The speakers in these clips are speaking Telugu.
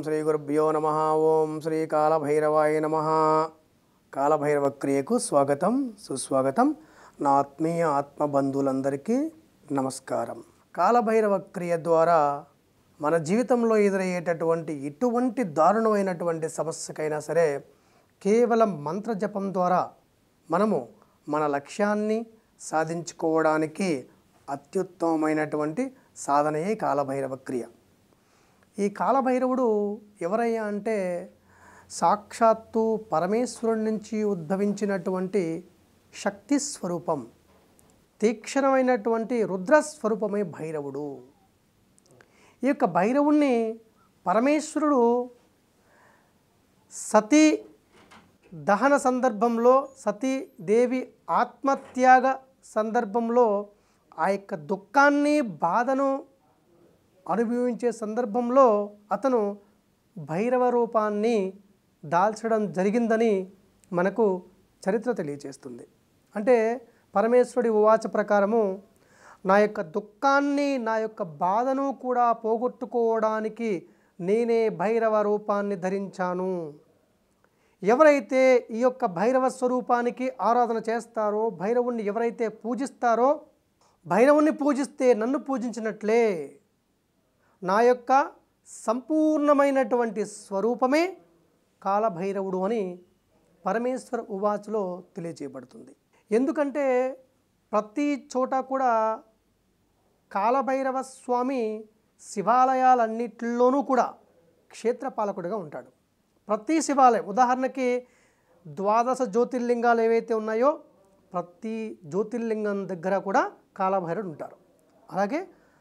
శ్రీ గురుభ్యో నమ ఓం శ్రీ కాలభైరవాయ నమ కాలభైరవ క్రియకు స్వాగతం సుస్వాగతం నా ఆత్మీయ ఆత్మబంధువులందరికీ నమస్కారం కాలభైరవ క్రియ ద్వారా మన జీవితంలో ఎదురయ్యేటటువంటి ఇటువంటి దారుణమైనటువంటి సమస్యకైనా సరే కేవలం మంత్రజపం ద్వారా మనము మన లక్ష్యాన్ని సాధించుకోవడానికి అత్యుత్తమమైనటువంటి సాధనయే కాలభైరవ క్రియ ఈ కాలభైరవుడు ఎవరయ్యా అంటే సాక్షాత్తు పరమేశ్వరుడి నుంచి ఉద్భవించినటువంటి శక్తి స్వరూపం తీక్షణమైనటువంటి రుద్రస్వరూపమే భైరవుడు ఈ యొక్క భైరవుణ్ణి పరమేశ్వరుడు సతీ దహన సందర్భంలో సతీదేవి ఆత్మత్యాగ సందర్భంలో ఆ యొక్క దుఃఖాన్ని బాధను అనుభవించే సందర్భంలో అతను భైరవ రూపాన్ని దాల్చడం జరిగిందని మనకు చరిత్ర తెలియజేస్తుంది అంటే పరమేశ్వరుడి ఉవాచ ప్రకారము నా యొక్క దుఃఖాన్ని నా యొక్క బాధను కూడా పోగొట్టుకోవడానికి నేనే భైరవ రూపాన్ని ధరించాను ఎవరైతే ఈ యొక్క భైరవ స్వరూపానికి ఆరాధన చేస్తారో భైరవుణ్ణి ఎవరైతే పూజిస్తారో భైరవుణ్ణి పూజిస్తే నన్ను పూజించినట్లే నా యొక్క సంపూర్ణమైనటువంటి స్వరూపమే కాలభైరవుడు అని పరమేశ్వర ఉవాచలో తెలియజేయబడుతుంది ఎందుకంటే ప్రతి చోట కూడా కాలభైరవ స్వామి శివాలయాలన్నిటిలోనూ కూడా క్షేత్రపాలకుడిగా ఉంటాడు ప్రతి శివాలయం ఉదాహరణకి ద్వాదశ జ్యోతిర్లింగాలు ఏవైతే ఉన్నాయో ప్రతి జ్యోతిర్లింగం దగ్గర కూడా కాలభైరవుడు ఉంటారు అలాగే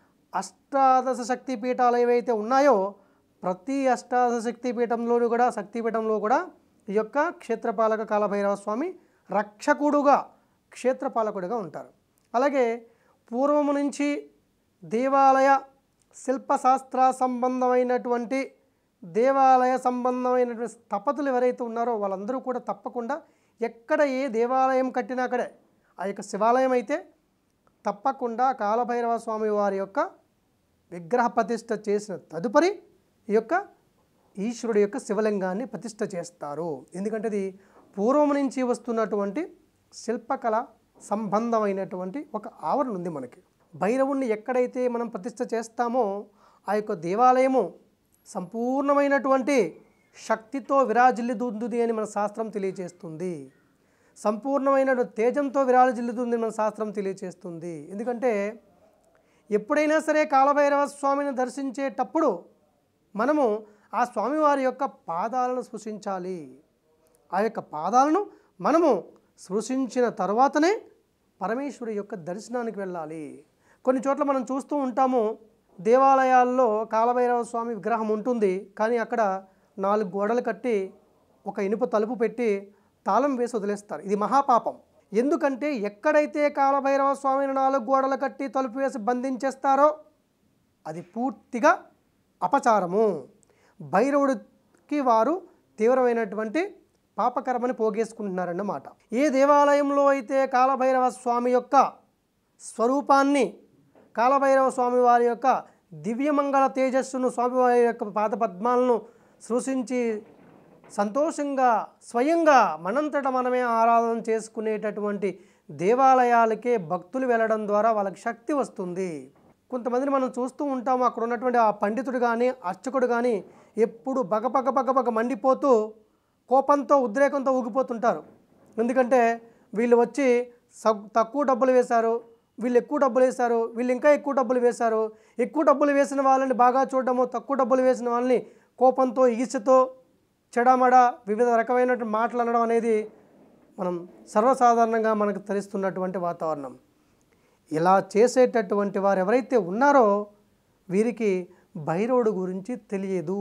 అష్టాదశ శక్తి పీఠాలు ఏవైతే ఉన్నాయో ప్రతి అష్టాదశ శక్తి పీఠంలోనూ కూడా శక్తిపీఠంలో కూడా ఈ యొక్క క్షేత్రపాలక కాలభైరవ స్వామి రక్షకుడుగా క్షేత్రపాలకుడిగా ఉంటారు అలాగే పూర్వము నుంచి దేవాలయ శిల్పశాస్త్ర సంబంధమైనటువంటి దేవాలయ సంబంధమైనటువంటి స్థపతులు ఎవరైతే ఉన్నారో వాళ్ళందరూ కూడా తప్పకుండా ఎక్కడ ఏ దేవాలయం కట్టినా అక్కడే ఆ యొక్క శివాలయం అయితే తప్పకుండా కాలభైరవ స్వామి వారి యొక్క విగ్రహ ప్రతిష్ఠ చేసిన తదుపరి ఈ యొక్క ఈశ్వరుడు యొక్క శివలింగాన్ని ప్రతిష్ఠ చేస్తారు ఎందుకంటే అది పూర్వం నుంచి వస్తున్నటువంటి శిల్పకళ సంబంధమైనటువంటి ఒక ఆవరణ ఉంది మనకి భైరవుణ్ణి ఎక్కడైతే మనం ప్రతిష్ఠ చేస్తామో ఆ యొక్క దేవాలయము సంపూర్ణమైనటువంటి శక్తితో విరాజిల్లుతుంది అని మన శాస్త్రం తెలియజేస్తుంది సంపూర్ణమైన తేజంతో విరాజిల్లుతుంది మన శాస్త్రం తెలియజేస్తుంది ఎందుకంటే ఎప్పుడైనా సరే కాలభైరవ స్వామిని దర్శించేటప్పుడు మనము ఆ స్వామివారి యొక్క పాదాలను స్పృశించాలి ఆ యొక్క పాదాలను మనము స్పృశించిన తర్వాతనే పరమేశ్వరి యొక్క దర్శనానికి వెళ్ళాలి కొన్ని చోట్ల మనం చూస్తూ ఉంటాము దేవాలయాల్లో కాలభైరవ స్వామి విగ్రహం ఉంటుంది కానీ అక్కడ నాలుగు గోడలు కట్టి ఒక ఇనుప తలుపు పెట్టి తాళం వేసి వదిలేస్తారు ఇది మహాపాపం ఎందుకంటే ఎక్కడైతే కాలభైరవ స్వామిని నాలుగు గోడలు కట్టి తలుపు వేసి బంధించేస్తారో అది పూర్తిగా అపచారము భైరవుడికి వారు తీవ్రమైనటువంటి పాపకరమని పోగేసుకుంటున్నారన్నమాట ఏ దేవాలయంలో అయితే కాలభైరవ స్వామి యొక్క స్వరూపాన్ని కాలభైరవ స్వామి వారి యొక్క దివ్యమంగళ తేజస్సును స్వామివారి యొక్క పాదపద్మాలను సృష్టించి సంతోషంగా స్వయంగా మనంతట మనమే ఆరాధన చేసుకునేటటువంటి దేవాలయాలకే భక్తులు వెళ్ళడం ద్వారా వాళ్ళకి శక్తి వస్తుంది కొంతమందిని మనం చూస్తూ ఉంటాము అక్కడ ఉన్నటువంటి ఆ పండితుడు కానీ అర్చకుడు కానీ ఎప్పుడు బగబగ బగబగ మండిపోతూ కోపంతో ఉద్రేకంతో ఊగిపోతుంటారు ఎందుకంటే వీళ్ళు వచ్చి సగ్ తక్కువ డబ్బులు వేశారు వీళ్ళు ఎక్కువ డబ్బులు వేశారు వీళ్ళు ఇంకా ఎక్కువ డబ్బులు వేశారు ఎక్కువ డబ్బులు వేసిన వాళ్ళని బాగా చూడడము తక్కువ డబ్బులు వేసిన వాళ్ళని కోపంతో ఈర్ష్యతో చెడమడ వివిధ రకమైనటువంటి మాటలు అనడం అనేది మనం సర్వసాధారణంగా మనకు తెలుస్తున్నటువంటి వాతావరణం ఇలా చేసేటటువంటి వారు ఎవరైతే ఉన్నారో వీరికి భైరవుడు గురించి తెలియదు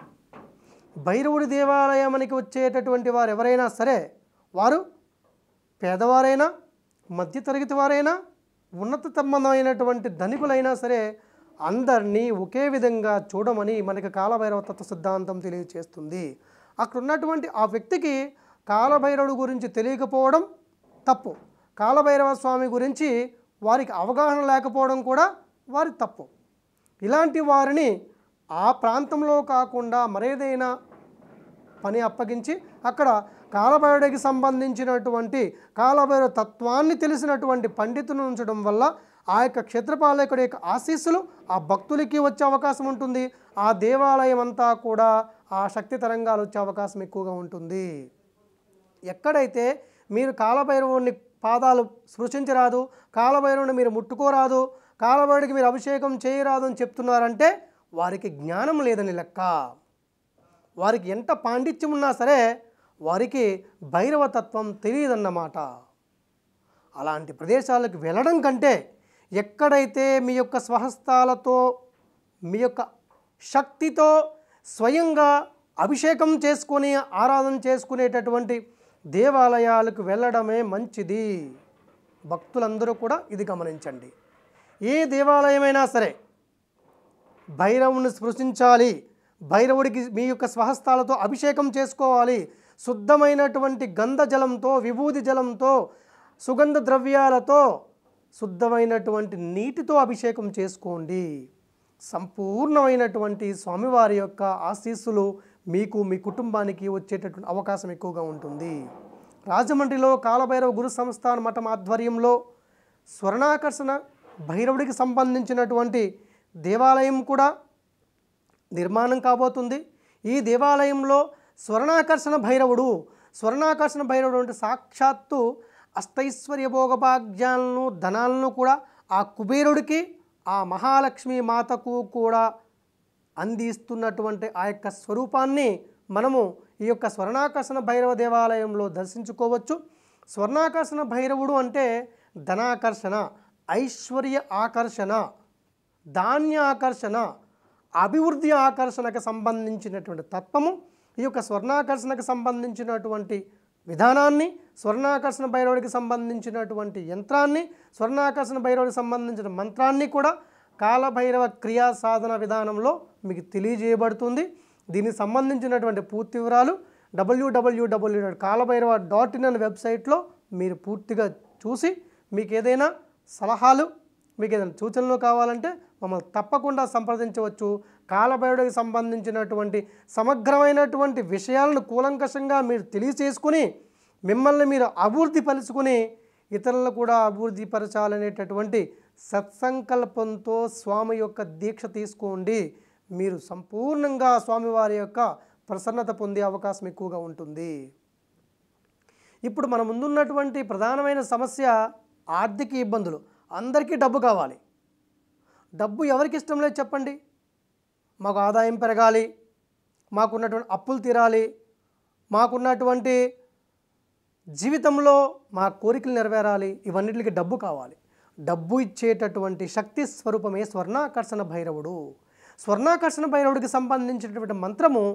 భైరవుడి దేవాలయానికి వచ్చేటటువంటి వారు ఎవరైనా సరే వారు పేదవారైనా మధ్యతరగతి వారైనా ఉన్నత సంబంధమైనటువంటి ధనికులైనా సరే అందరినీ ఒకే విధంగా చూడమని మనకి కాలభైరవ తత్వ సిద్ధాంతం తెలియజేస్తుంది అక్కడ ఉన్నటువంటి ఆ వ్యక్తికి కాలభైరవుడు గురించి తెలియకపోవడం తప్పు కాలభైరవ స్వామి గురించి వారికి అవగాహన లేకపోవడం కూడా వారి తప్పు ఇలాంటి వారిని ఆ ప్రాంతంలో కాకుండా మరేదైనా పని అప్పగించి అక్కడ కాలభైరుడికి సంబంధించినటువంటి కాలభైరవ తత్వాన్ని తెలిసినటువంటి పండితులను ఉంచడం వల్ల ఆ యొక్క క్షేత్రపాలకుడి యొక్క ఆశీస్సులు ఆ భక్తులకి వచ్చే అవకాశం ఉంటుంది ఆ దేవాలయం అంతా కూడా ఆ శక్తి తరంగాలు వచ్చే అవకాశం ఎక్కువగా ఉంటుంది ఎక్కడైతే మీరు కాలభైరవుని పాదాలు స్పృశించరాదు కాలభైరవుని మీరు ముట్టుకోరాదు కాలభైరుడికి మీరు అభిషేకం చేయరాదు అని చెప్తున్నారంటే వారికి జ్ఞానం లేదని లెక్క వారికి ఎంత పాండిత్యం ఉన్నా సరే వారికి భైరవతత్వం తెలియదన్నమాట అలాంటి ప్రదేశాలకు వెళ్ళడం కంటే ఎక్కడైతే మీ యొక్క స్వహస్తాలతో మీ యొక్క శక్తితో స్వయంగా అభిషేకం చేసుకొని ఆరాధన చేసుకునేటటువంటి దేవాలయాలకు వెళ్ళడమే మంచిది భక్తులందరూ కూడా ఇది గమనించండి ఏ దేవాలయమైనా సరే భైరవుని స్పృశించాలి భైరవుడికి మీ యొక్క స్వహస్తాలతో అభిషేకం చేసుకోవాలి శుద్ధమైనటువంటి గంధ జలంతో విభూది జలంతో సుగంధ ద్రవ్యాలతో శుద్ధమైనటువంటి నీటితో అభిషేకం చేసుకోండి సంపూర్ణమైనటువంటి స్వామివారి యొక్క ఆశీస్సులు మీకు మీ కుటుంబానికి వచ్చేటటువంటి అవకాశం ఎక్కువగా ఉంటుంది రాజమండ్రిలో కాలభైరవ గురు సంస్థాన మఠం ఆధ్వర్యంలో స్వర్ణాకర్షణ భైరవుడికి సంబంధించినటువంటి దేవాలయం కూడా నిర్మాణం కాబోతుంది ఈ దేవాలయంలో స్వర్ణాకర్షణ భైరవుడు స్వర్ణాకర్షణ భైరవుడు అంటే సాక్షాత్తు అష్టైశ్వర్య భోగభాగ్యాలను ధనాలను కూడా ఆ కుబేరుడికి ఆ మహాలక్ష్మి మాతకు కూడా అందిస్తున్నటువంటి ఆ యొక్క స్వరూపాన్ని మనము ఈ యొక్క స్వర్ణాకర్షణ భైరవ దేవాలయంలో దర్శించుకోవచ్చు స్వర్ణాకర్షణ భైరవుడు అంటే ధనాకర్షణ ఐశ్వర్య ఆకర్షణ ధాన్య ఆకర్షణ అభివృద్ధి ఆకర్షణకు సంబంధించినటువంటి తత్వము ఈ యొక్క స్వర్ణాకర్షణకు సంబంధించినటువంటి విధానాన్ని స్వర్ణాకర్షణ భైరవుడికి సంబంధించినటువంటి యంత్రాన్ని స్వర్ణాకర్షణ భైరవుడికి సంబంధించిన మంత్రాన్ని కూడా కాలభైరవ క్రియా సాధన విధానంలో మీకు తెలియజేయబడుతుంది దీనికి సంబంధించినటువంటి పూర్తి వివరాలు W W W dot Kalabhairava dot in అనే వెబ్సైట్లో మీరు పూర్తిగా చూసి మీకు ఏదైనా సలహాలు మీకు ఏదైనా సూచనలు కావాలంటే మమ్మల్ని తప్పకుండా సంప్రదించవచ్చు కాలభైరుడికి సంబంధించినటువంటి సమగ్రమైనటువంటి విషయాలను కూలంకషంగా మీరు తెలియచేసుకుని మిమ్మల్ని మీరు అభివృద్ధి పరుచుకుని ఇతరులను కూడా అభివృద్ధి పరచాలనేటటువంటి సత్సంకల్పంతో స్వామి యొక్క దీక్ష తీసుకోండి మీరు సంపూర్ణంగా స్వామివారి యొక్క ప్రసన్నత పొందే అవకాశం ఎక్కువగా ఉంటుంది ఇప్పుడు మన ముందున్నటువంటి ప్రధానమైన సమస్య ఆర్థిక ఇబ్బందులు అందరికీ డబ్బు కావాలి డబ్బు ఎవరికి ఇష్టం లేదు చెప్పండి మాకు ఆదాయం పెరగాలి మాకున్నటువంటి అప్పులు తీరాలి మాకున్నటువంటి జీవితంలో మా కోరికలు నెరవేరాలి ఇవన్నిటికి డబ్బు కావాలి డబ్బు ఇచ్చేటటువంటి శక్తి స్వరూపమే స్వర్ణాకర్షణ భైరవుడు స్వర్ణాకర్షణ భైరవుడికి సంబంధించినటువంటి మంత్రము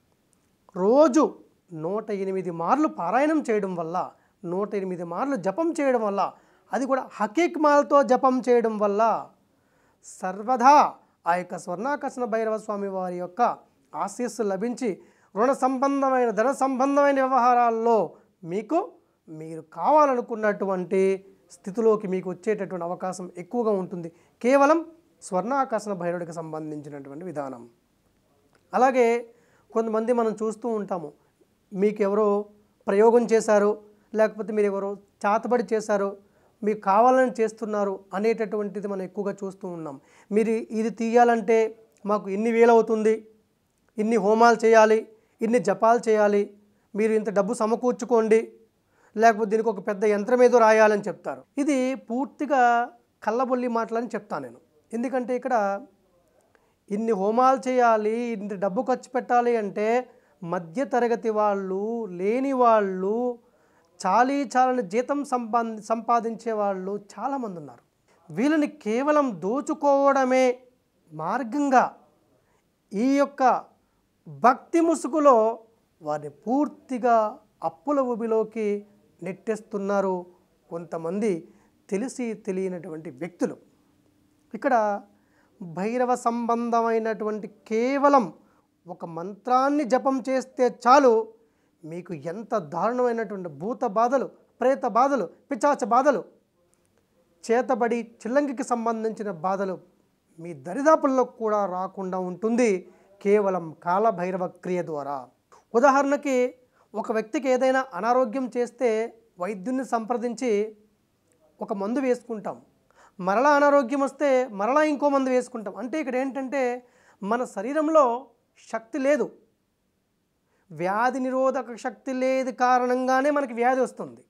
రోజు నూట ఎనిమిది మార్లు పారాయణం చేయడం వల్ల నూట ఎనిమిది మార్లు జపం చేయడం వల్ల అది కూడా హకీక్ మాలతో జపం చేయడం వల్ల సర్వదా ఆ యొక్క స్వర్ణాకర్షణ భైరవ స్వామి వారి యొక్క ఆశీస్సు లభించి రుణ సంబంధమైన ధన సంబంధమైన వ్యవహారాల్లో మీకు మీరు కావాలనుకున్నటువంటి స్థితిలోకి మీకు వచ్చేటటువంటి అవకాశం ఎక్కువగా ఉంటుంది కేవలం స్వర్ణాకర్షణ భైరవుడికి సంబంధించినటువంటి విధానం అలాగే కొంతమంది మనం చూస్తూ ఉంటాము మీకు ఎవరో ప్రయోగం చేశారు లేకపోతే మీరు ఎవరో చాతబడి చేశారు మీకు కావాలని చేస్తున్నారు అనేటటువంటిది మనం ఎక్కువగా చూస్తూ ఉన్నాం మీరు ఇది తీయాలంటే మాకు ఇన్ని వేలు అవుతుంది ఇన్ని హోమాలు చేయాలి ఇన్ని జపాలు చేయాలి మీరు ఇంత డబ్బు సమకూర్చుకోండి లేకపోతే దీనికి ఒక పెద్ద యంత్రం ఏదో రాయాలని చెప్తారు ఇది పూర్తిగా కళ్ళబొల్లి మాటలని చెప్తాను నేను ఎందుకంటే ఇక్కడ ఇన్ని హోమాలు చేయాలి ఇన్ని డబ్బు ఖర్చు పెట్టాలి అంటే మధ్య తరగతి వాళ్ళు లేని వాళ్ళు చాలీ చాలని జీతం సంపాది సంపాదించే వాళ్ళు చాలామంది ఉన్నారు వీళ్ళని కేవలం దోచుకోవడమే మార్గంగా ఈ యొక్క భక్తి ముసుగులో వారిని పూర్తిగా అప్పుల ఊబిలోకి నెట్టేస్తున్నారు కొంతమంది తెలిసి తెలియనటువంటి వ్యక్తులు ఇక్కడ భైరవ సంబంధమైనటువంటి కేవలం ఒక మంత్రాన్ని జపం చేస్తే చాలు మీకు ఎంత దారుణమైనటువంటి భూత బాధలు ప్రేత బాధలు పిచాచ బాధలు చేతబడి చిల్లంగికి సంబంధించిన బాధలు మీ దరిదాపుల్లో కూడా రాకుండా ఉంటుంది కేవలం కాలభైరవ క్రియ ద్వారా ఉదాహరణకి ఒక వ్యక్తికి ఏదైనా అనారోగ్యం చేస్తే వైద్యుని సంప్రదించి ఒక మందు వేసుకుంటాం మరలా అనారోగ్యం వస్తే మరలా ఇంకో మందు వేసుకుంటాం అంటే ఇక్కడ ఏంటంటే మన శరీరంలో శక్తి లేదు వ్యాధి నిరోధక శక్తి లేదు కారణంగానే మనకి వ్యాధి వస్తుంది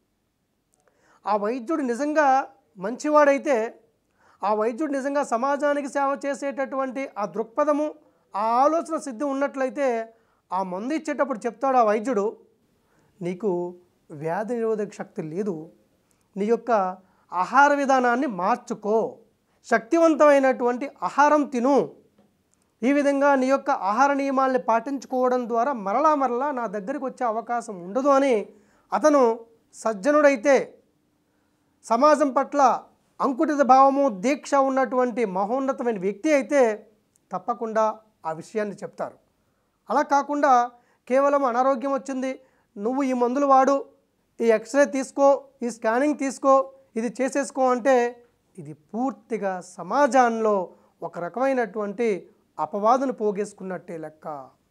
ఆ వైద్యుడు నిజంగా మంచివాడైతే ఆ వైద్యుడు నిజంగా సమాజానికి సేవ చేసేటటువంటి ఆ దృక్పథము ఆ ఆలోచన సిద్ధి ఉన్నట్లయితే ఆ మందు ఇచ్చేటప్పుడు చెప్తాడు ఆ వైద్యుడు నీకు వ్యాధి నిరోధక శక్తి లేదు నీ యొక్క ఆహార విధానాన్ని మార్చుకో శక్తివంతమైనటువంటి ఆహారం తిను ఈ విధంగా నీ యొక్క ఆహార నియమాల్ని పాటించుకోవడం ద్వారా మరలా మరలా నా దగ్గరికి వచ్చే అవకాశం ఉండదు అని అతను సజ్జనుడైతే సమాజం పట్ల అంకుటిత భావము దీక్ష ఉన్నటువంటి మహోన్నతమైన వ్యక్తి అయితే తప్పకుండా ఆ విషయాన్ని చెప్తారు అలా కాకుండా కేవలం అనారోగ్యం వచ్చింది నువ్వు ఈ మందులు వాడు ఈ ఎక్స్రే తీసుకో ఈ స్కానింగ్ తీసుకో ఇది చేసేసుకో అంటే ఇది పూర్తిగా సమాజంలో ఒక రకమైనటువంటి అపవాదును పోగేసుకున్నట్టే లెక్క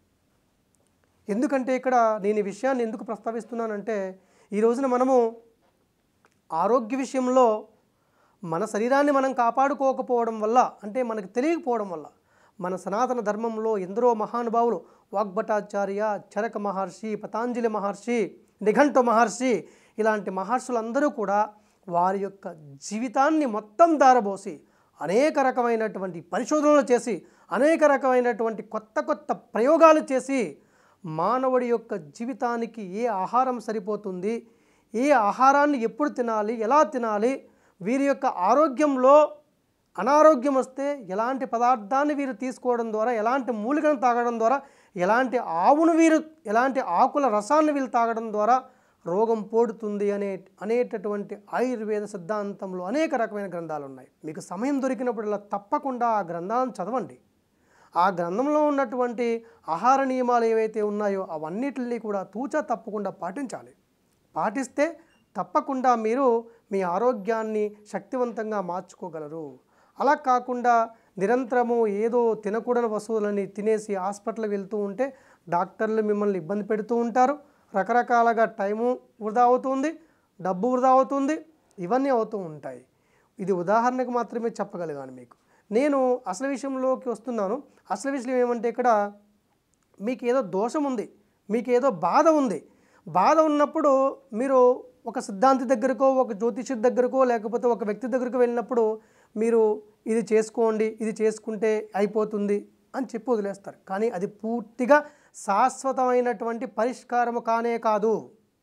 ఎందుకంటే ఇక్కడ నేను ఈ విషయాన్ని ఎందుకు ప్రస్తావిస్తున్నానంటే ఈ రోజున మనము ఆరోగ్య విషయంలో మన శరీరాన్ని మనం కాపాడుకోకపోవడం వల్ల అంటే మనకు తెలియకపోవడం వల్ల మన సనాతన ధర్మంలో ఎందరో మహానుభావులు వాగ్భటాచార్య చరక మహర్షి పతాంజలి మహర్షి నిఘంట మహర్షి ఇలాంటి మహర్షులందరూ కూడా వారి యొక్క జీవితాన్ని మొత్తం దారబోసి అనేక రకమైనటువంటి పరిశోధనలు చేసి అనేక రకమైనటువంటి కొత్త కొత్త ప్రయోగాలు చేసి మానవుడి యొక్క జీవితానికి ఏ ఆహారం సరిపోతుంది ఏ ఆహారాన్ని ఎప్పుడు తినాలి ఎలా తినాలి వీరి యొక్క ఆరోగ్యంలో అనారోగ్యం వస్తే ఎలాంటి పదార్థాన్ని వీరు తీసుకోవడం ద్వారా ఎలాంటి మూలికను తాగడం ద్వారా ఎలాంటి ఆవును వీరు ఎలాంటి ఆకుల రసాన్ని వీళ్ళు తాగడం ద్వారా రోగం పోడుతుంది అనే అనేటటువంటి ఆయుర్వేద సిద్ధాంతంలో అనేక రకమైన గ్రంథాలు ఉన్నాయి మీకు సమయం దొరికినప్పుడల్లా తప్పకుండా ఆ గ్రంథాలను చదవండి ఆ గ్రంథంలో ఉన్నటువంటి ఆహార నియమాలు ఏవైతే ఉన్నాయో అవన్నిటిని కూడా తూచా తప్పకుండా పాటించాలి పాటిస్తే తప్పకుండా మీరు మీ ఆరోగ్యాన్ని శక్తివంతంగా మార్చుకోగలరు అలా కాకుండా నిరంతరము ఏదో తినకూడని వస్తువులని తినేసి హాస్పిటల్ వెళ్తూ ఉంటే డాక్టర్లు మిమ్మల్ని ఇబ్బంది పెడుతూ ఉంటారు రకరకాలుగా టైము వృధా అవుతుంది డబ్బు వృధా అవుతుంది ఇవన్నీ అవుతూ ఉంటాయి ఇది ఉదాహరణకు మాత్రమే చెప్పగలిగాను మీకు నేను అసలు విషయంలోకి వస్తున్నాను అసలు విషయం ఏమంటే ఇక్కడ మీకు ఏదో దోషం ఉంది మీకు ఏదో బాధ ఉంది బాధ ఉన్నప్పుడు మీరు ఒక సిద్ధాంతి దగ్గరకో ఒక జ్యోతిష్యుడి దగ్గరకో లేకపోతే ఒక వ్యక్తి దగ్గరకు వెళ్ళినప్పుడు మీరు ఇది చేసుకోండి ఇది చేసుకుంటే అయిపోతుంది అని చెప్పి వదిలేస్తారు కానీ అది పూర్తిగా శాశ్వతమైనటువంటి పరిష్కారము కానే కాదు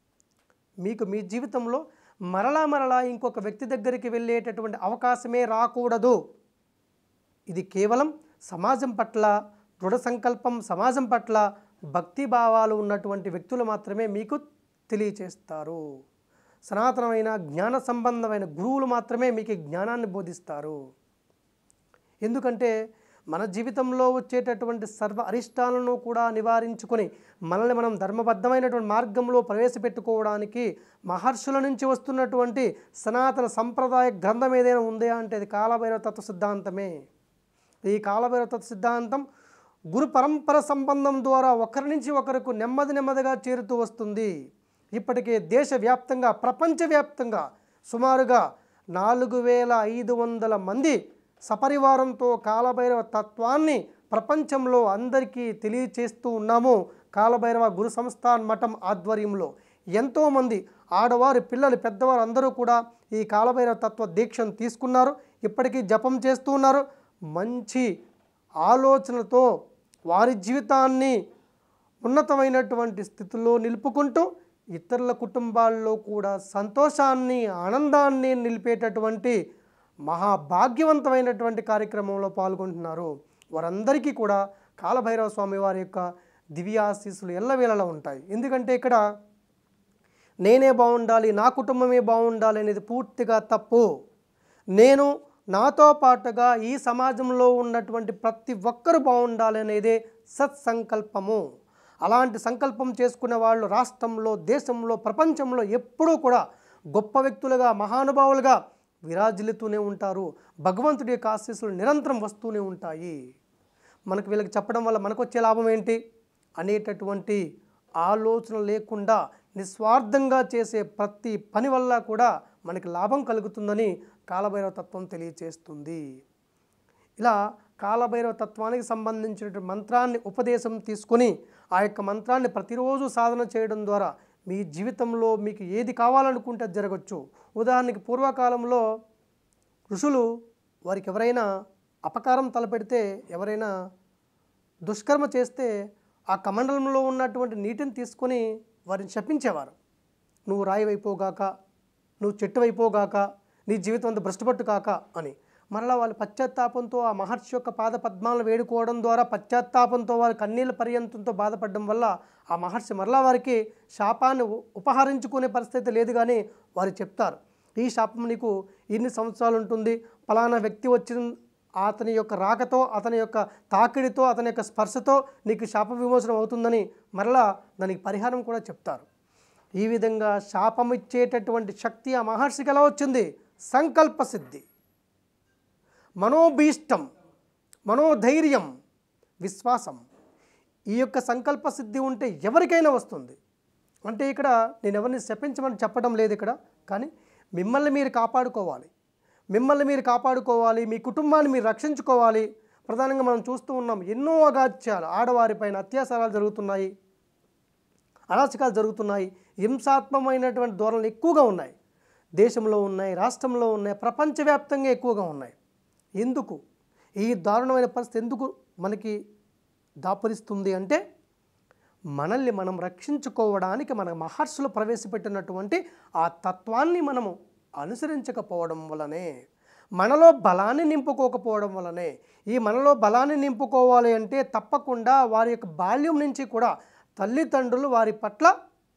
మీకు మీ జీవితంలో మరలా మరలా ఇంకొక వ్యక్తి దగ్గరికి వెళ్ళేటటువంటి అవకాశమే రాకూడదు ఇది కేవలం సమాజం పట్ల దృఢ సంకల్పం సమాజం పట్ల భక్తి భావాలు ఉన్నటువంటి వ్యక్తులు మాత్రమే మీకు తెలియచేస్తారు సనాతనమైన జ్ఞాన సంబంధమైన గురువులు మాత్రమే మీకు ఈ జ్ఞానాన్ని బోధిస్తారు ఎందుకంటే మన జీవితంలో వచ్చేటటువంటి సర్వ అరిష్టాలను కూడా నివారించుకొని మనల్ని మనం ధర్మబద్ధమైనటువంటి మార్గంలో ప్రవేశపెట్టుకోవడానికి మహర్షుల నుంచి వస్తున్నటువంటి సనాతన సంప్రదాయ గ్రంథం ఏదైనా ఉందా అంటే అది కాలభైరవ తత్వ సిద్ధాంతమే ఈ కాలభైరవ తత్వ సిద్ధాంతం గురు పరంపర సంబంధం ద్వారా ఒకరి నుంచి ఒకరికి నెమ్మది నెమ్మదిగా చేరుతూ వస్తుంది ఇప్పటికే దేశవ్యాప్తంగా ప్రపంచవ్యాప్తంగా సుమారుగా నాలుగు వేల ఐదు వందల మంది సపరివారంతో కాలభైరవ తత్వాన్ని ప్రపంచంలో అందరికీ తెలియచేస్తూ ఉన్నాము కాలభైరవ గురు సంస్థాన్ మఠం ఆధ్వర్యంలో ఎంతోమంది ఆడవారు పిల్లలు పెద్దవారు అందరూ కూడా ఈ కాలభైరవ తత్వ దీక్షను తీసుకున్నారు ఇప్పటికీ జపం చేస్తూ ఉన్నారు మంచి ఆలోచనతో వారి జీవితాన్ని ఉన్నతమైనటువంటి స్థితిలో నిలుపుకుంటూ ఇతరుల కుటుంబాల్లో కూడా సంతోషాన్ని ఆనందాన్ని నిలిపేటటువంటి మహాభాగ్యవంతమైనటువంటి కార్యక్రమంలో పాల్గొంటున్నారు వారందరికీ కూడా కాలభైరవ స్వామి వారి యొక్క దివ్యాశీస్సులు ఎల్లవేళలా ఉంటాయి ఎందుకంటే ఇక్కడ నేనే బాగుండాలి నా కుటుంబమే బాగుండాలి అనేది పూర్తిగా తప్పు నేను నాతో పాటుగా ఈ సమాజంలో ఉన్నటువంటి ప్రతి ఒక్కరూ బాగుండాలి అనేదే సత్సంకల్పము అలాంటి సంకల్పం చేసుకునే వాళ్ళు రాష్ట్రంలో దేశంలో ప్రపంచంలో ఎప్పుడూ కూడా గొప్ప వ్యక్తులుగా మహానుభావులుగా విరాజిల్లుతూనే ఉంటారు భగవంతుడి యొక్క ఆశీస్సులు నిరంతరం వస్తూనే ఉంటాయి మనకు వీళ్ళకి చెప్పడం వల్ల మనకు వచ్చే లాభం ఏంటి అనేటటువంటి ఆలోచన లేకుండా నిస్వార్థంగా చేసే ప్రతి పని వల్ల కూడా మనకి లాభం కలుగుతుందని కాలభైరవ తత్వం తెలియచేస్తుంది ఇలా కాలభైరవ తత్వానికి సంబంధించినటువంటి మంత్రాన్ని ఉపదేశం తీసుకొని ఆ యొక్క మంత్రాన్ని ప్రతిరోజు సాధన చేయడం ద్వారా మీ జీవితంలో మీకు ఏది కావాలనుకుంటే అది జరగచ్చు ఉదాహరణకి పూర్వకాలంలో ఋషులు వారికి ఎవరైనా అపకారం తలపెడితే ఎవరైనా దుష్కర్మ చేస్తే ఆ కమండలంలో ఉన్నటువంటి నీటిని తీసుకొని వారిని శపించేవారు నువ్వు రాయివైపోగాక నువ్వు చెట్టు అయిపోగాక నీ జీవితం అంతా భ్రష్టపట్టు కాక అని మరలా వాళ్ళు పశ్చాత్తాపంతో ఆ మహర్షి యొక్క పాద పద్మాలను వేడుకోవడం ద్వారా పశ్చాత్తాపంతో వారి కన్నీళ్ళ పర్యంతంతో బాధపడడం వల్ల ఆ మహర్షి మరలా వారికి శాపాన్ని ఉ- ఉపహరించుకునే పరిస్థితి లేదు కానీ వారు చెప్తారు ఈ శాపం నీకు ఇన్ని సంవత్సరాలు ఉంటుంది ఫలానా వ్యక్తి వచ్చిన అతని యొక్క రాకతో అతని యొక్క తాకిడితో అతని యొక్క స్పర్శతో నీకు శాప విమోచనం అవుతుందని మరలా దానికి పరిహారం కూడా చెప్తారు ఈ విధంగా శాపం ఇచ్చేటటువంటి శక్తి ఆ మహర్షికి ఎలా వచ్చింది సంకల్ప సిద్ధి మనోభీష్టం మనోధైర్యం విశ్వాసం ఈ యొక్క సంకల్ప సిద్ధి ఉంటే ఎవరికైనా వస్తుంది అంటే ఇక్కడ నేను ఎవరిని శపించమని చెప్పడం లేదు ఇక్కడ కానీ మిమ్మల్ని మీరు కాపాడుకోవాలి మిమ్మల్ని మీరు కాపాడుకోవాలి మీ కుటుంబాన్ని మీరు రక్షించుకోవాలి ప్రధానంగా మనం చూస్తూ ఉన్నాం ఎన్నో అగాత్యాలు ఆడవారిపైన అత్యాచారాలు జరుగుతున్నాయి అరాచకాలు జరుగుతున్నాయి హింసాత్మకమైనటువంటి ధోరణులు ఎక్కువగా ఉన్నాయి దేశంలో ఉన్నాయి రాష్ట్రంలో ఉన్నాయి ప్రపంచవ్యాప్తంగా ఎక్కువగా ఉన్నాయి ఎందుకు ఈ దారుణమైన పరిస్థితి ఎందుకు మనకి దాపురిస్తుంది అంటే మనల్ని మనం రక్షించుకోవడానికి మన మహర్షులు ప్రవేశపెట్టినటువంటి ఆ తత్వాన్ని మనము అనుసరించకపోవడం వలనే మనలో బలాన్ని నింపుకోకపోవడం వలనే ఈ మనలో బలాన్ని నింపుకోవాలి అంటే తప్పకుండా వారి యొక్క బాల్యం నుంచి కూడా తల్లిదండ్రులు వారి పట్ల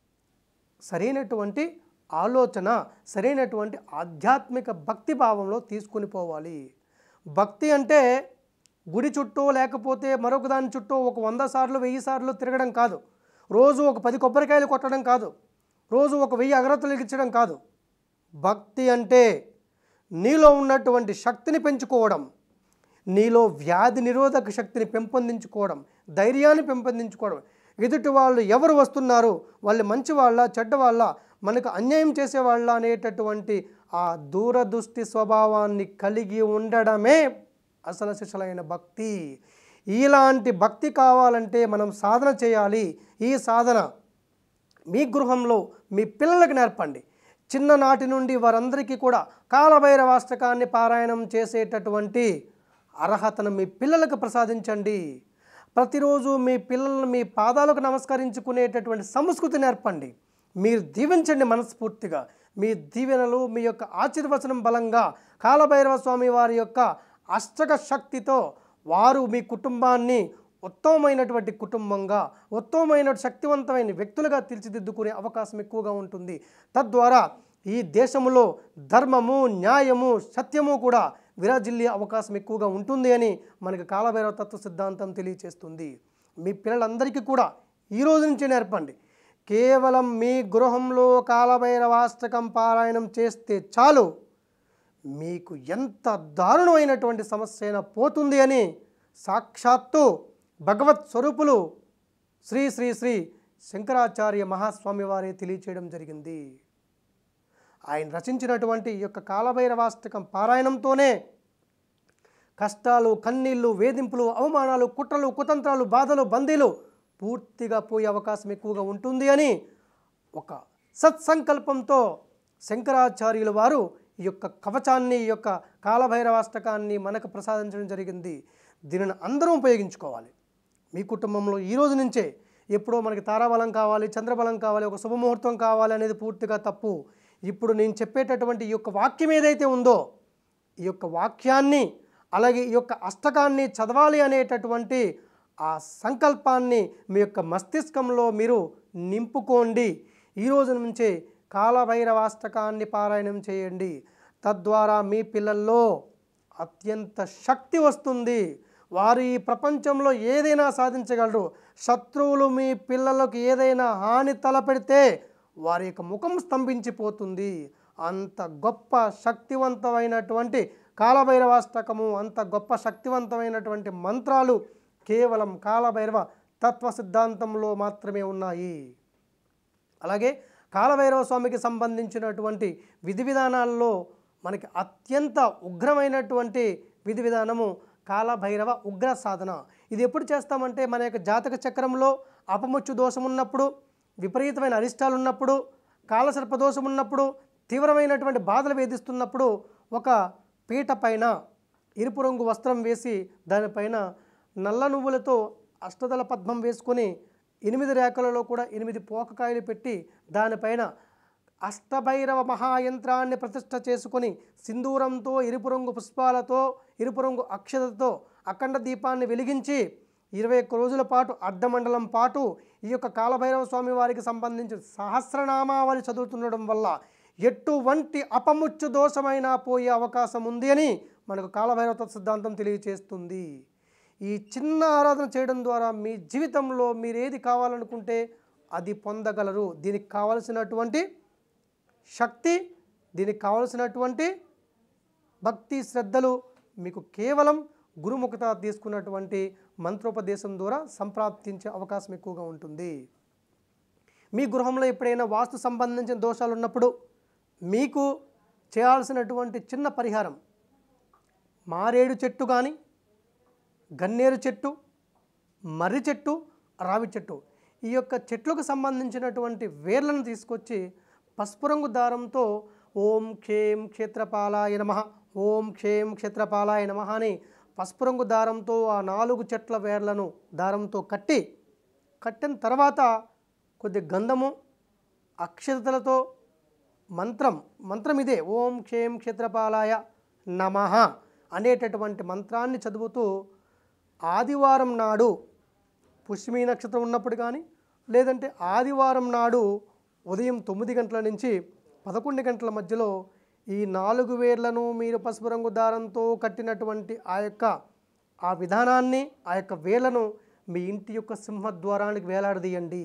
సరైనటువంటి ఆలోచన సరైనటువంటి ఆధ్యాత్మిక భక్తి భావంలో తీసుకొని పోవాలి భక్తి అంటే గుడి చుట్టూ లేకపోతే మరొక దాని చుట్టూ ఒక వంద సార్లు వెయ్యి సార్లు తిరగడం కాదు రోజు ఒక పది కొబ్బరికాయలు కొట్టడం కాదు రోజు ఒక వెయ్యి అగరత్తులు ఎగించడం కాదు భక్తి అంటే నీలో ఉన్నటువంటి శక్తిని పెంచుకోవడం నీలో వ్యాధి నిరోధక శక్తిని పెంపొందించుకోవడం ధైర్యాన్ని పెంపొందించుకోవడం ఎదుటి వాళ్ళు ఎవరు వస్తున్నారు వాళ్ళు మంచి వాళ్ళ చెడ్డ వాళ్ళ మనకు అన్యాయం చేసేవాళ్ళ అనేటటువంటి ఆ దూరదృష్టి స్వభావాన్ని కలిగి ఉండడమే అసలు శిశులైన భక్తి ఇలాంటి భక్తి కావాలంటే మనం సాధన చేయాలి ఈ సాధన మీ గృహంలో మీ పిల్లలకు నేర్పండి చిన్ననాటి నుండి వారందరికీ కూడా కాలభైరవాష్టకాన్ని పారాయణం చేసేటటువంటి అర్హతను మీ పిల్లలకు ప్రసాదించండి ప్రతిరోజు మీ పిల్లలను మీ పాదాలకు నమస్కరించుకునేటటువంటి సంస్కృతి నేర్పండి మీరు దీవించండి మనస్ఫూర్తిగా మీ దీవెనలు మీ యొక్క ఆశీర్వచనం బలంగా కాలభైరవ స్వామి వారి యొక్క అష్టక శక్తితో వారు మీ కుటుంబాన్ని ఉత్తమమైనటువంటి కుటుంబంగా ఉత్తమమైన శక్తివంతమైన వ్యక్తులుగా తీర్చిదిద్దుకునే అవకాశం ఎక్కువగా ఉంటుంది తద్వారా ఈ దేశంలో ధర్మము న్యాయము సత్యము కూడా విరాజిల్లే అవకాశం ఎక్కువగా ఉంటుంది అని మనకి కాలభైరవ తత్వ సిద్ధాంతం తెలియచేస్తుంది మీ పిల్లలందరికీ కూడా ఈ రోజు నుంచే నేర్పండి కేవలం మీ గృహంలో కాలభైరవాష్టకం పారాయణం చేస్తే చాలు మీకు ఎంత దారుణమైనటువంటి సమస్య అయినా పోతుంది అని సాక్షాత్తు భగవత్ స్వరూపులు శ్రీ శ్రీ శ్రీ శంకరాచార్య మహాస్వామి వారే తెలియచేయడం జరిగింది ఆయన రచించినటువంటి ఈ యొక్క కాలభైరవాష్టకం పారాయణంతోనే కష్టాలు కన్నీళ్ళు వేధింపులు అవమానాలు కుట్రలు కుతంత్రాలు బాధలు బందీలు పూర్తిగా పోయే అవకాశం ఎక్కువగా ఉంటుంది అని ఒక సత్సంకల్పంతో శంకరాచార్యుల వారు ఈ యొక్క కవచాన్ని ఈ యొక్క కాలభైరవాష్టకాన్ని మనకు ప్రసాదించడం జరిగింది దీనిని అందరం ఉపయోగించుకోవాలి మీ కుటుంబంలో ఈ రోజు నుంచే ఎప్పుడో మనకి తారాబలం కావాలి చంద్రబలం కావాలి ఒక శుభముహూర్తం కావాలి అనేది పూర్తిగా తప్పు ఇప్పుడు నేను చెప్పేటటువంటి ఈ యొక్క వాక్యం ఏదైతే ఉందో ఈ యొక్క వాక్యాన్ని అలాగే ఈ యొక్క అష్టకాన్ని చదవాలి అనేటటువంటి ఆ సంకల్పాన్ని మీ యొక్క మస్తిష్కంలో మీరు నింపుకోండి ఈ రోజు నుంచే కాలభైరవాష్టకాన్ని పారాయణం చేయండి తద్వారా మీ పిల్లల్లో అత్యంత శక్తి వస్తుంది వారు ఈ ప్రపంచంలో ఏదైనా సాధించగలరు శత్రువులు మీ పిల్లలకు ఏదైనా హాని తలపెడితే వారి యొక్క ముఖం స్తంభించిపోతుంది అంత గొప్ప శక్తివంతమైనటువంటి కాలభైరవాష్టకము అంత గొప్ప శక్తివంతమైనటువంటి మంత్రాలు కేవలం కాలభైరవ తత్వ సిద్ధాంతంలో మాత్రమే ఉన్నాయి అలాగే కాలభైరవ స్వామికి సంబంధించినటువంటి విధి విధానాల్లో మనకి అత్యంత ఉగ్రమైనటువంటి విధి విధానము కాలభైరవ ఉగ్ర సాధన ఇది ఎప్పుడు చేస్తామంటే మన యొక్క జాతక చక్రంలో అపముచ్చు దోషం ఉన్నప్పుడు విపరీతమైన అరిష్టాలు ఉన్నప్పుడు కాలసర్ప దోషం ఉన్నప్పుడు తీవ్రమైనటువంటి బాధలు వేధిస్తున్నప్పుడు ఒక పీట పైన ఎరుపు రంగు వస్త్రం వేసి దానిపైన నల్ల నువ్వులతో అష్టదళ పద్మం వేసుకొని ఎనిమిది రేఖలలో కూడా ఎనిమిది పోకకాయలు పెట్టి దానిపైన అష్టభైరవ మహాయంత్రాన్ని ప్రతిష్ఠ చేసుకొని సింధూరంతో ఎరుపు రంగు పుష్పాలతో ఎరుపు రంగు అక్షతతో అఖండ దీపాన్ని వెలిగించి ఇరవై ఒక్క రోజుల పాటు అర్ధమండలం పాటు ఈ యొక్క కాలభైరవ స్వామి వారికి సంబంధించి సహస్రనామావళి చదువుతుండడం వల్ల ఎటువంటి అపముచ్చు దోషమైనా పోయే అవకాశం ఉంది అని మనకు కాలభైరవ తత్వ సిద్ధాంతం తెలియచేస్తుంది ఈ చిన్న ఆరాధన చేయడం ద్వారా మీ జీవితంలో మీరు ఏది కావాలనుకుంటే అది పొందగలరు దీనికి కావలసినటువంటి శక్తి దీనికి కావలసినటువంటి భక్తి శ్రద్ధలు మీకు కేవలం గురుముఖత తీసుకున్నటువంటి మంత్రోపదేశం ద్వారా సంప్రాప్తించే అవకాశం ఎక్కువగా ఉంటుంది మీ గృహంలో ఎప్పుడైనా వాస్తు సంబంధించిన దోషాలు ఉన్నప్పుడు మీకు చేయాల్సినటువంటి చిన్న పరిహారం మారేడు చెట్టు కానీ గన్నేరు చెట్టు మర్రి చెట్టు రావి చెట్టు ఈ యొక్క చెట్లకు సంబంధించినటువంటి వేర్లను తీసుకొచ్చి పసుపు రంగు దారంతో ఓం క్షేం క్షేత్రపాలాయ నమ ఓం క్షేం క్షేత్రపాలాయ నమ అని పసుపు రంగు దారంతో ఆ నాలుగు చెట్ల వేర్లను దారంతో కట్టి కట్టిన తర్వాత కొద్ది గంధము అక్షతలతో మంత్రం మంత్రం ఇదే ఓం క్షేం క్షేత్రపాలాయ నమ అనేటటువంటి మంత్రాన్ని చదువుతూ ఆదివారం నాడు పుష్మీ నక్షత్రం ఉన్నప్పుడు కానీ లేదంటే ఆదివారం నాడు ఉదయం తొమ్మిది గంటల నుంచి పదకొండు గంటల మధ్యలో ఈ నాలుగు వేర్లను మీరు పసుపు రంగు దారంతో కట్టినటువంటి ఆ యొక్క ఆ విధానాన్ని ఆ యొక్క వేర్లను మీ ఇంటి యొక్క సింహద్వారానికి వేలాడదీయండి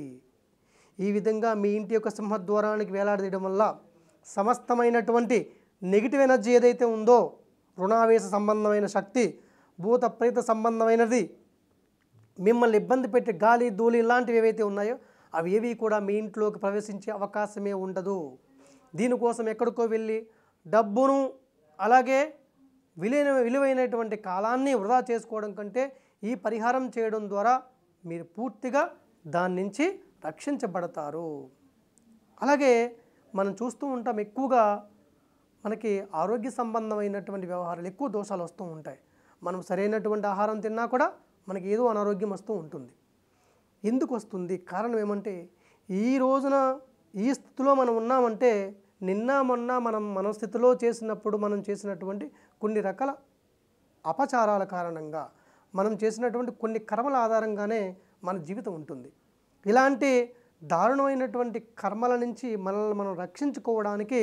ఈ విధంగా మీ ఇంటి యొక్క సింహద్వారానికి వేలాడదీయడం వల్ల సమస్తమైనటువంటి నెగిటివ్ ఎనర్జీ ఏదైతే ఉందో రుణావేశ సంబంధమైన శక్తి భూత ప్రేత సంబంధమైనది మిమ్మల్ని ఇబ్బంది పెట్టే గాలి ధూళి ఇలాంటివి ఏవైతే ఉన్నాయో అవి ఏవి కూడా మీ ఇంట్లోకి ప్రవేశించే అవకాశమే ఉండదు దీనికోసం ఎక్కడికో వెళ్ళి డబ్బును అలాగే విలువైన విలువైనటువంటి కాలాన్ని వృధా చేసుకోవడం కంటే ఈ పరిహారం చేయడం ద్వారా మీరు పూర్తిగా దాని నుంచి రక్షించబడతారు అలాగే మనం చూస్తూ ఉంటాం ఎక్కువగా మనకి ఆరోగ్య సంబంధమైనటువంటి వ్యవహారాలు ఎక్కువ దోషాలు వస్తూ ఉంటాయి మనం సరైనటువంటి ఆహారం తిన్నా కూడా మనకి ఏదో అనారోగ్యం వస్తూ ఉంటుంది ఎందుకు వస్తుంది కారణం ఏమంటే ఈ రోజున ఈ స్థితిలో మనం ఉన్నామంటే నిన్న మొన్న మనం మన స్థితిలో చేసినప్పుడు మనం చేసినటువంటి కొన్ని రకాల అపచారాల కారణంగా మనం చేసినటువంటి కొన్ని కర్మల ఆధారంగానే మన జీవితం ఉంటుంది ఇలాంటి దారుణమైనటువంటి కర్మల నుంచి మనల్ని మనం రక్షించుకోవడానికి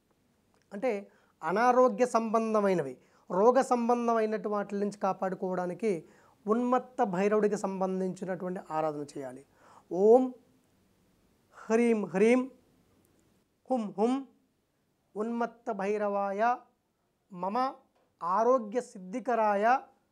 అంటే అనారోగ్య సంబంధమైనవి రోగ సంబంధమైనటువంటి వాటి నుంచి కాపాడుకోవడానికి ఉన్మత్త భైరవుడికి సంబంధించినటువంటి ఆరాధన చేయాలి ఓం హ్రీం హ్రీం హుం హుం ఉన్మత్త భైరవాయ మమ ఆరోగ్య సిద్ధికరాయ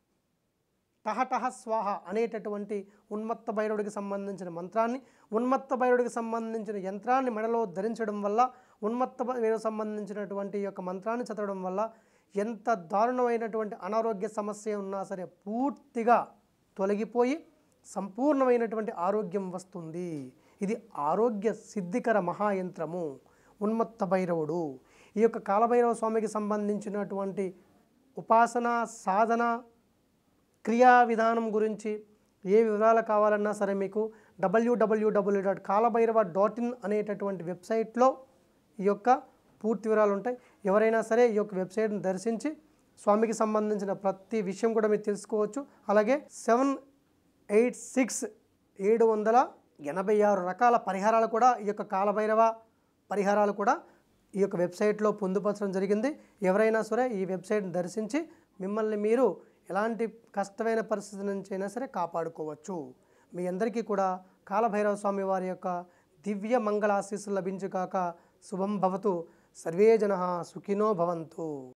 టహటహ స్వాహ అనేటటువంటి ఉన్మత్త భైరవుడికి సంబంధించిన మంత్రాన్ని ఉన్మత్త భైరవుడికి సంబంధించిన యంత్రాన్ని మెడలో ధరించడం వల్ల ఉన్మత్త భైరవుడికి సంబంధించినటువంటి ఈ యొక్క మంత్రాన్ని చదవడం వల్ల ఎంత దారుణమైనటువంటి అనారోగ్య సమస్య ఉన్నా సరే పూర్తిగా తొలగిపోయి సంపూర్ణమైనటువంటి ఆరోగ్యం వస్తుంది ఇది ఆరోగ్య సిద్ధికర మహాయంత్రము ఉన్మత్త భైరవుడు ఈ యొక్క కాలభైరవ స్వామికి సంబంధించినటువంటి ఉపాసన సాధన క్రియా విధానం గురించి ఏ వివరాలు కావాలన్నా సరే మీకు W W W dot Kalabhairava dot in అనేటటువంటి వెబ్సైట్లో ఈ యొక్క పూర్తి వివరాలు ఉంటాయి ఎవరైనా సరే ఈ యొక్క వెబ్సైట్ని దర్శించి స్వామికి సంబంధించిన ప్రతి విషయం కూడా మీరు తెలుసుకోవచ్చు అలాగే సెవెన్ ఎయిట్ సిక్స్ ఏడు వందల ఎనభై ఆరు రకాల పరిహారాలు కూడా ఈ యొక్క కాలభైరవ పరిహారాలు కూడా ఈ యొక్క వెబ్సైట్లో పొందుపరచడం జరిగింది ఎవరైనా సరే ఈ వెబ్సైట్ని దర్శించి మిమ్మల్ని మీరు ఎలాంటి కష్టమైన పరిస్థితి నుంచి అయినా సరే కాపాడుకోవచ్చు మీ అందరికీ కూడా కాలభైరవ స్వామి వారి యొక్క దివ్య మంగళ ఆశీస్సులు లభించుగాక శుభం భవతు సర్వే జన సుఖినో భవంతు